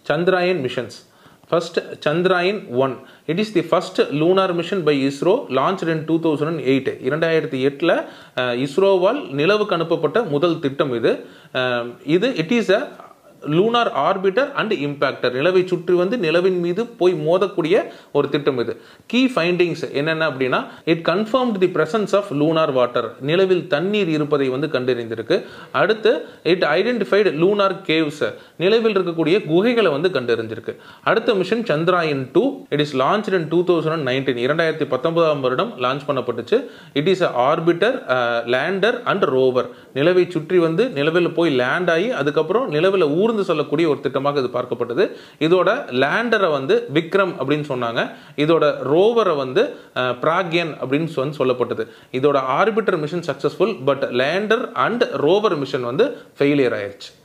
Chandrayaan missions first Chandrayaan one it is the first lunar mission by ISRO launch in two thousand eight இரண்டாயிரத்தி எட்டில் இஸ்ரோவால் நிலவுக்கு அனுப்பப்பட்ட முதல் திட்டம் இது அஹ், இது it is a lunar orbiter and impactor நிலவை சுற்றி வந்து நிலவின் மீது போய் மோதக்கூடிய ஒரு திட்டம் இது கீ ஃபைண்டிங்ஸ் என்னென்ன அப்படின்னா it confirmed the presence of lunar water நிலவில் தண்ணீர் இருப்பதை வந்து கண்டறிந்திருக்கு அடுத்து இட் ஐடென்டிஃபைடு லூனார் கேவ்ஸ் நிலவில் இருக்கக்கூடிய குகைகளை வந்து கண்டறிஞ்சிருக்கு அடுத்த mission Chandrayaan two it is launch in two thousand nineteen இரண்டாயிரத்தி பத்தொன்பதாம் வருடம் லான்ச் பண்ணப்பட்டுச்சு it is orbiter lander and rover நிலவை சுற்றி வந்து நிலவில் போய் லேண்ட் ஆகி அதுக்கப்புறம் நிலவில் ஊர்ந்து செல்லக்கூடிய ஒரு திட்டமாக இது பார்க்கப்பட்டது இதோட லேண்டரை வந்து விக்ரம் அப்படின்னு சொன்னாங்க இதோட ரோவரை வந்து பிராக்யன் அப்படின்னு வந்து சொல்லப்பட்டது இதோட orbiter mission successful but lander and rover mission வந்து ஃபெயிலியர் ஆயிருச்சு